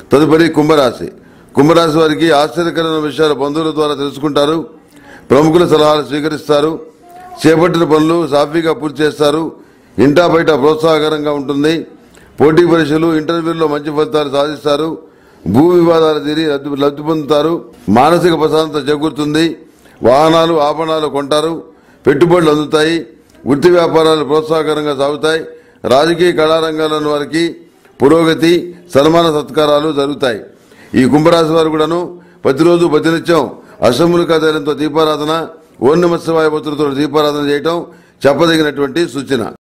తదుపరి కుంభరాశి కుంభరాశి వారికి ఆశ్చర్యకరమైన విషయాలు బంధువుల ద్వారా తెలుసుకుంటారు ప్రముఖుల సలహాలు స్వీకరిస్తారు చేపట్టిన పనులు సాఫీగా పూర్తి చేస్తారు ఇంటా బయట ప్రోత్సాహకరంగా ఉంటుంది పోటీ పరీక్షలు ఇంటర్వ్యూల్లో మంచి ఫలితాలు సాధిస్తారు భూ వివాదాలు తీరి లబ్ధి లబ్ధి పొందుతారు మానసిక ప్రశాంతత చేకూరుతుంది వాహనాలు ఆభరణాలు కొంటారు పెట్టుబడులు అందుతాయి వృత్తి వ్యాపారాలు ప్రోత్సాహకరంగా సాగుతాయి రాజకీయ కళారంగాలను వారికి పురోగతి సన్మాన సత్కారాలు జరుగుతాయి ఈ కుంభరాశి వారు కూడాను ప్రతిరోజు ప్రతినిత్యం అష్టములుగా తైలంతో దీపారాధన ఓం నమ శివాయ భక్తులతో దీపారాధన చేయటం చెప్పదగినటువంటి సూచన